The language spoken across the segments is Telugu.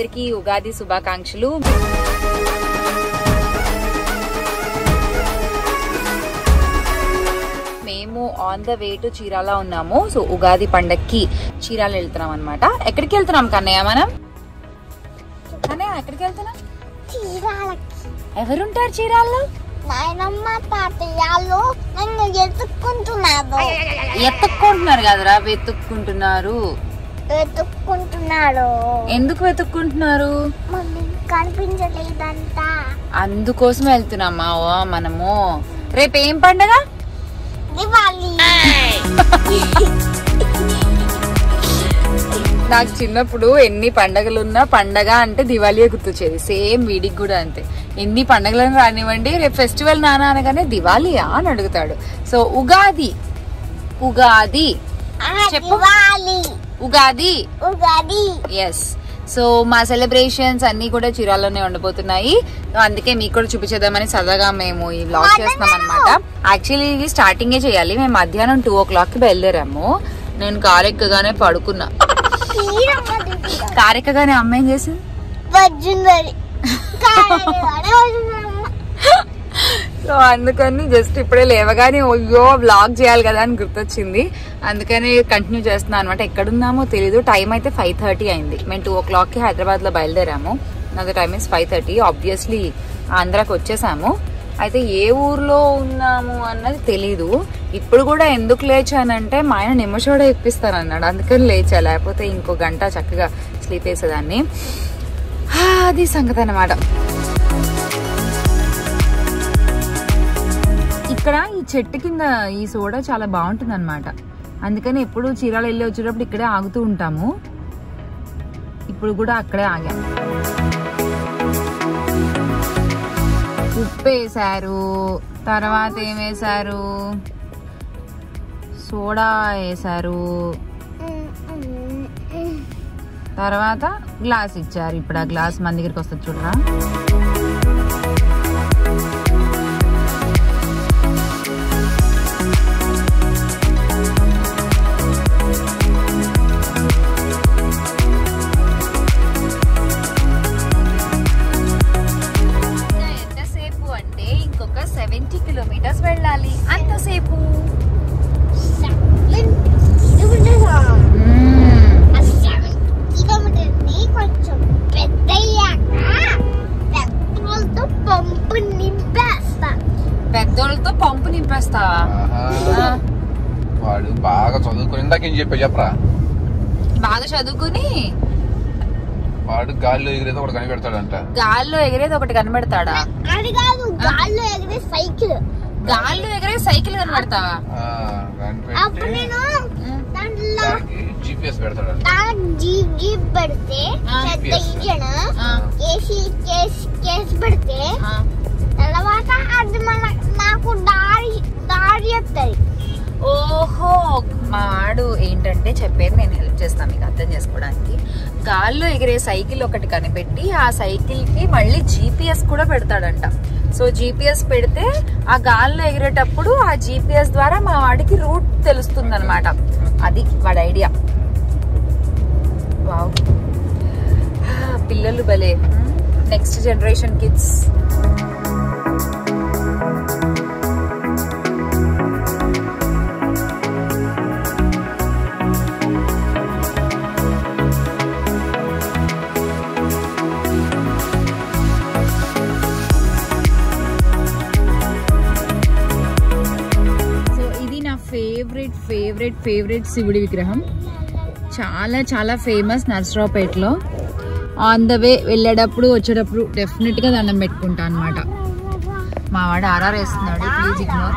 అందరికీ ఉగాది శుభాకాంక్షలు మేము on the way to Chirala ఉన్నాము సో ఉగాది పండక్కి చీరాల వెళ్తున్నాం అనమాట ఎక్కడికి వెళ్తున్నాం కన్నయ్య మనం కన్నయ్య ఎక్కడికి వెళ్తున్నాం చీరాలకి ఎవరుంటారు చీరాల్లో నాయనమ్మ తాతయ్యలు నన్ను ఎత్తుక్కుంటున్నారు ఎత్తుక్కుంటున్నారు కదరా వెతుక్కుంటున్నారు ఎత్తుక్కుంటున్నారు ఎందుకు వెతుక్కుంటున్నారు మమ్మీ కనిపించలేదంట అందుకోసం వెళ్తున్నామా ఓ మనము రేపు ఏం పండగ దివాలి నాకు చిన్నప్పుడు ఎన్ని పండగలున్నా పండగ అంటే దివాళీ గుర్తొచ్చేది సేమ్ వీడికి కూడా అంతే ఎన్ని పండగలను రానివ్వండి రేపు ఫెస్టివల్ నాన్న అనగానే దివాళీయా అని అడుగుతాడు సో ఉగాది ఉగాది చెప్పు. దివాలి ఉగాది ఉగాది ఎస్ సో మా సెలబ్రేషన్స్ అన్ని కూడా చీరాల్లోనే ఉండబోతున్నాయి సో అందుకే మీకు కూడా చూపించేద్దామని సరదాగా మేము ఈ వ్లాగ్ చేస్తాం అనమాట యాక్చువల్లీ ఇది స్టార్టింగే చేయాలి మేము మధ్యాహ్నం టూ ఓ క్లాక్ కి బయలుదేరాము నేను కార్ ఎక్కగానే పడుకున్నా తీరమ్మ దిగి కార్ ఎక్కగానే అమ్మ ఏం చేసింది వజ్జుందరి కారణం వజ్జుందరమ్మ సో అందుకని జస్ట్ ఇప్పుడే లేవగానే అయ్యో వ్లాగ్ చేయాలి కదా అని గుర్తొచ్చింది అందుకని కంటిన్యూ చేస్తున్నాను అనమాట ఎక్కడున్నామో తెలీదు టైం అయితే ఫైవ్ థర్టీ అయింది మేము టూ ఓ క్లాక్కి హైదరాబాద్లో బయలుదేరాము నాది time is five thirty obviously ఆంధ్రాకి వచ్చేసాము అయితే ఏ ఊర్లో ఉన్నాము అన్నది తెలీదు ఇప్పుడు కూడా ఎందుకు లేచానంటే మా ఆయన నిమ్మచోడ ఎక్కిస్తానన్నాడు అందుకని లేచా లేకపోతే ఇంకో గంట చక్కగా స్లీప్ వేసేదాన్ని హా, అది సంగతి అన్నమాట ఇక్కడ ఈ చెట్టు కింద ఈ సోడా చాలా బాగుంటుంది అనమాట అందుకని ఎప్పుడు చీరాలు వెళ్ళి వచ్చేటప్పుడు ఇక్కడే ఆగుతూ ఉంటాము ఇప్పుడు కూడా అక్కడే ఆగాం ఉప్పు వేసారు తర్వాత ఏం వేసారు సోడా వేసారు తర్వాత గ్లాస్ ఇచ్చారు ఇప్పుడు ఆ గ్లాస్ మన దగ్గరికి వస్తుంది చూడరా ఎంతసేపు అంటే ఇంకొక సెవెంటీ కిలోమీటర్స్ వెళ్ళాలి అంతసేపు కిలోమీటర్ని కొంచెం పెద్దయ్యాక పెట్రోల్తో పంపు నింపేస్తా పెద్దోళ్ళతో పంపు నింపేస్తావా ఆహా. వాడు బాగా చదువుకుని ఇందాక ఏం చెప్పా చెప్పరా బాగా చదువుకుని వాడు గాలిలో ఎగిరేదో ఒకటి కనిపెడతాడంట గాల్లో ఎగిరేది ఒకటి కనబెడతాడా అది కాదు గాల్లో ఎగిరే సైకిల్ గాల్లో ఎగిరే సైకిల్ కనబెడతావా ఆ, అప్పుడు కనిపెట్టి నేను దాంట్లో దానికి జీపీఎస్ పెడతాడంట దానికి జీప్ జీప్ పెడితే ఆ. పెద్ద ఇంజన్ ఆ, కేసీ కేస్ కేస్ పెడితే ఆ. తర్వాత అది మన నాకు దారి దారి చెప్తుంది ఓహో మా వాడు ఏంటంటే చెప్పేది నేను హెల్ప్ చేస్తాను మీకు అర్థం చేసుకోవడానికి గాల్లో ఎగిరే సైకిల్ ఒకటి కనిపెట్టి ఆ సైకిల్ కి మళ్ళీ జీపీఎస్ కూడా పెడతాడంట సో జీపీఎస్ పెడితే ఆ గాల్లో ఎగిరేటప్పుడు ఆ జీపీఎస్ ద్వారా మా వాడికి రూట్ తెలుస్తుంది అనమాట అది వాడి ఐడియా వావ్ ఆ, పిల్లలు భలే నెక్స్ట్ జనరేషన్ కిడ్స్ సో ఇది నా ఫేవరెట్ ఫేవరెట్ ఫేవరెట్ శివుడి విగ్రహం చాలా చాలా ఫేమస్ నర్సరావుపేటలో ఆన్ ద వే వెళ్ళేటప్పుడు వచ్చేటప్పుడు డెఫినెట్ గా దండం పెట్టుకుంటా అనమాట మా వాడు ఆర్ఆర్ వేస్తున్నాడు ప్లీజ్ ఇగ్నోర్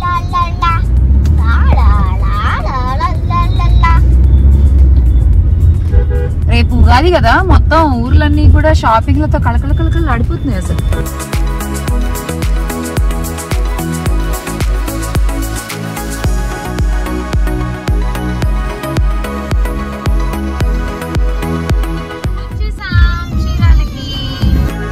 రేపు ఉగాది కదా మొత్తం ఊర్లన్నీ కూడా షాపింగ్లతో కళకళ కళకళ ఆడిపోతున్నాయి అసలు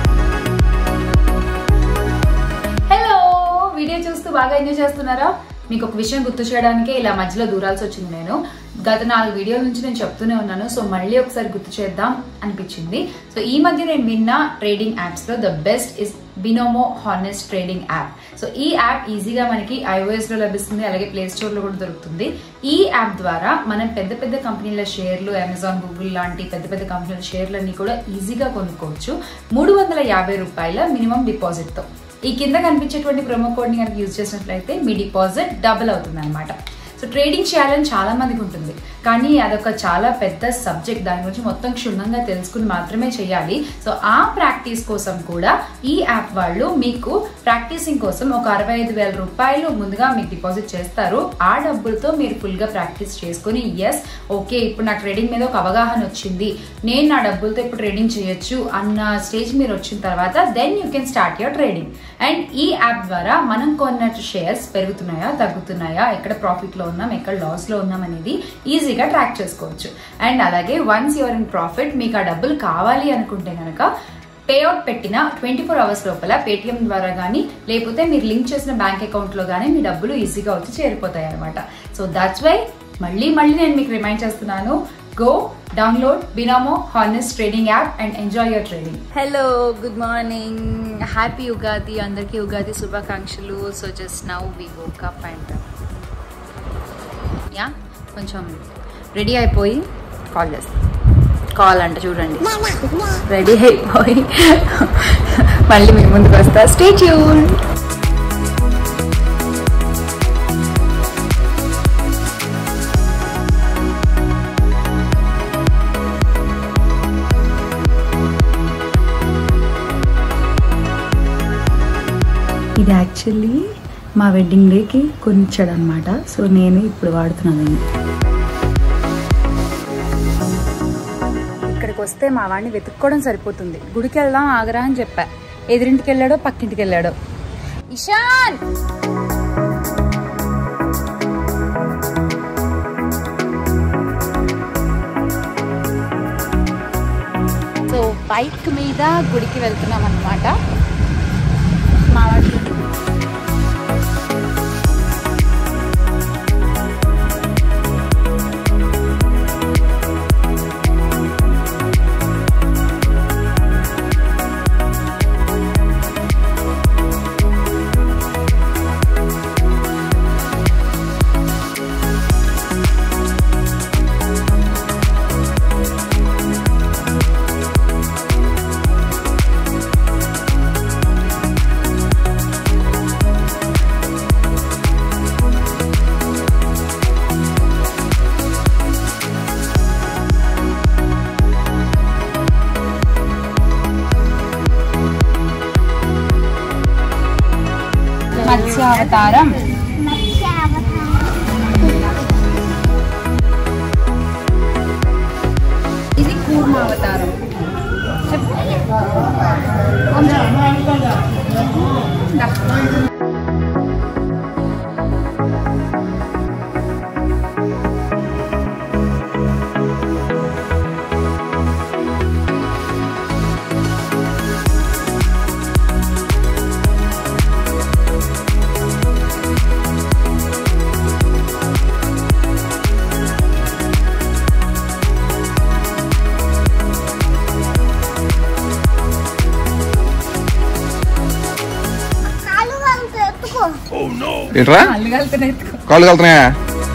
హలో వీడియో చూస్తూ బాగా ఎంజాయ్ చేస్తున్నారా మీకు ఒక విషయం గుర్తు చేయడానికే ఇలా మధ్యలో దూరాల్సి వచ్చింది నేను గత నాలుగు వీడియోల నుంచి నేను చెప్తూనే ఉన్నాను సో మళ్ళీ ఒకసారి గుర్తు చేద్దాం అనిపించింది సో ఈ మధ్య నేను విన్న ట్రేడింగ్ యాప్స్ లో the best is Binomo honest trading app so ఈ యాప్ ఈజీగా మనకి ఐఓఎస్ లో లభిస్తుంది అలాగే ప్లే స్టోర్ లో కూడా దొరుకుతుంది ఈ యాప్ ద్వారా మనం పెద్ద పెద్ద కంపెనీల షేర్లు అమెజాన్ గూగుల్ లాంటి పెద్ద పెద్ద కంపెనీల షేర్లన్నీ కూడా ఈజీగా కొనుక్కోవచ్చు మూడు వందల యాభై రూపాయల మినిమం డిపాజిట్ తో ఈ కింద కనిపించేటువంటి ప్రోమో కోడ్ ని కనుక యూజ్ చేసినట్లయితే మీ డిపాజిట్ డబుల్ అవుతుంది అనమాట సో ట్రేడింగ్ చేయాలని చాలా మందికి ఉంటుంది కానీ అదొక చాలా పెద్ద సబ్జెక్ట్ దాని గురించి మొత్తం క్షుణ్ణంగా తెలుసుకుని మాత్రమే చేయాలి సో ఆ ప్రాక్టీస్ కోసం కూడా ఈ యాప్ వాళ్ళు మీకు ప్రాక్టీసింగ్ కోసం ఒక అరవై ఐదు వేల రూపాయలు ముందుగా మీకు డిపాజిట్ చేస్తారు ఆ డబ్బులతో మీరు ఫుల్ గా ప్రాక్టీస్ చేసుకుని ఎస్ ఓకే ఇప్పుడు నాకు ట్రేడింగ్ మీద ఒక అవగాహన వచ్చింది నేను నా డబ్బులతో ఇప్పుడు ట్రేడింగ్ చేయొచ్చు అన్న స్టేజ్ మీరు వచ్చిన తర్వాత then you can start your trading and ఈ యాప్ ద్వారా మనం కొన్న షేర్స్ పెరుగుతున్నాయా తగ్గుతున్నాయా ఎక్కడ ప్రాఫిట్ లో ఉన్నాం ఎక్కడ లాస్ లో ఉన్నాం అనేది ఈజీగా ట్రాక్ చేసుకోవచ్చు అండ్ అలాగే వన్స్ యువర్ ఇన్ ప్రాఫిట్ మీకు ఆ డబ్బులు కావాలి అనుకుంటే కనుక పేఅవుట్ పెట్టిన ట్వంటీ ఫోర్ అవర్స్ లోపల పేటిఎం ద్వారా కానీ లేకపోతే మీరు లింక్ చేసిన బ్యాంక్ అకౌంట్ లో కానీ మీ డబ్బులు ఈజీగా వచ్చి చేరిపోతాయి అనమాట సో దట్స్ వై మళ్ళీ మళ్ళీ నేను మీకు రిమైండ్ చేస్తున్నాను go download Binomo honest trading app and enjoy your trading hello good morning happy Ugadi అందరికీ ఉగాది శుభాకాంక్షలు so just now we woke up and yeah కొంచెం రెడీ అయిపోయి కాల్ చేస్తాం కాల్ అంట చూడండి రెడీ అయిపోయి మళ్ళీ మీ ముందుకు వస్తా స్టే ట్యూన్ ఇది యాక్చువల్లీ మా వెడ్డింగ్ డేకి కొనిచ్చాడు అనమాట సో నేను ఇప్పుడు వాడుతున్నాను ఇక్కడికి వస్తే మా వాడిని వెతుక్కోవడం సరిపోతుంది గుడికి వెళ్దాం ఆగరా అని చెప్పా ఎదురింటికి వెళ్ళాడో పక్కింటికి వెళ్ళాడో ఇషాన్ సో బైక్ మీద గుడికి వెళ్తున్నాం అనమాట మా వాడికి మత్స్యావతారం ఇది కూర్మావతారం చెప్పు దా. కాలు వంక ఎత్తుకో ఏంట్రా అల్లు కలిపిన ఎత్తుకో. కాళ్ళు కలుతున్నాయా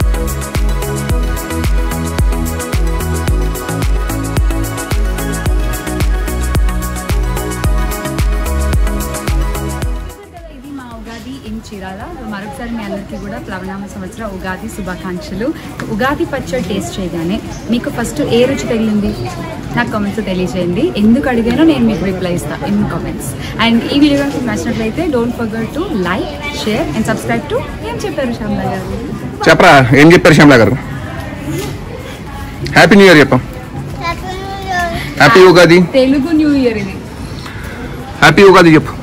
చూశారు కదా, ఇది మా ఉగాది ఇన్ చీరాల మరొకసారి మీ అందరికీ కూడా ప్లవనామ సంవత్సర ఉగాది శుభాకాంక్షలు ఉగాది పచ్చడి టేస్ట్ చేయగానే మీకు ఫస్ట్ ఏ రుచి తగిలింది నాకు కామెంట్స్ తెలియజేయండి ఎందుకు అడిగానో నేను మీకు రిప్లై ఇస్తాను ఇన్ కామెంట్స్ అండ్ ఈ వీడియో కనుక మీకు నచ్చినట్లయితే don't forget to like share and subscribe to ఏం చెప్పారు శ్యామల గారు చెప్పరా ఏం చెప్పారు శ్యామలా గారు హ్యాపీ న్యూ ఇయర్ చెప్పం happy Ugadi Telugu new year ఇది హ్యాపీ ఉగాది చెప్పు